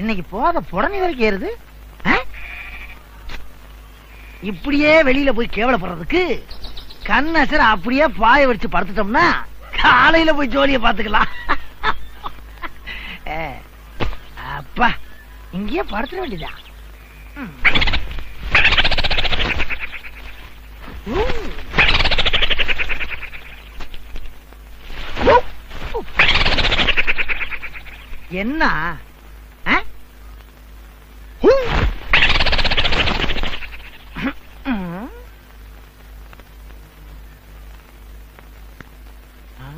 இன்னைக்கு போத புடனி வரைக்கும் ஏறுது ஆ? இப்படியே வெளியில போய் கேவலப்படுறதுக்கு கண்ணசர அப்படியே பாய வச்சு படுத்துட்டோம்னா காலையில போய் ஜோலியை பாத்துக்கலாம் ஏ, அப்பா இங்கேயே படுத்துட வேண்டியதா ம். ஊ. ஊ. என்ன ஆ? ஊ. ம். ஆ?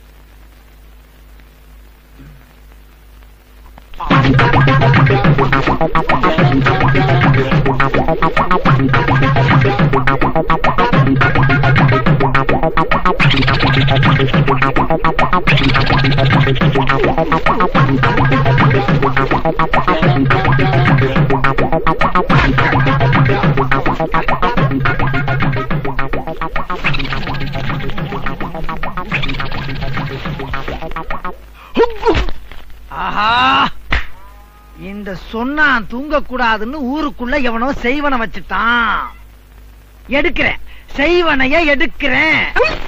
ஆஹா இந்த சொன்னான் தூங்க கூடாதுன்னு ஊருக்குள்ள எவனோ செய்வன வச்சுட்டான் எடுக்கிறேன் செய்வனைய எடுக்கிறேன்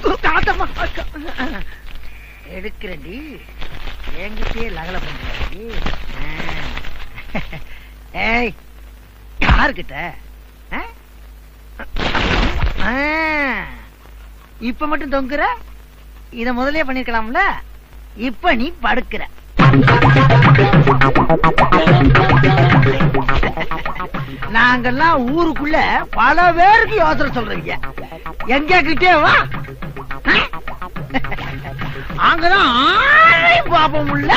எடுக்கிறேன்டி என்கிட்டயே லகல பண்றி ஏய் யாருக்கிட்ட ஆ? ஆ. இப்ப மட்டும் தொங்குற இத முதல்லயே பண்ணிருக்கலாம்ல இப்ப நீ படுக்கிற நாங்கெல்லாம் ஊருக்குள்ள பல பேருக்கு யோசனை சொல்றீங்க எங்க கிட்டே வா அங்கதான் ஆளையும் பாப்போம் உள்ள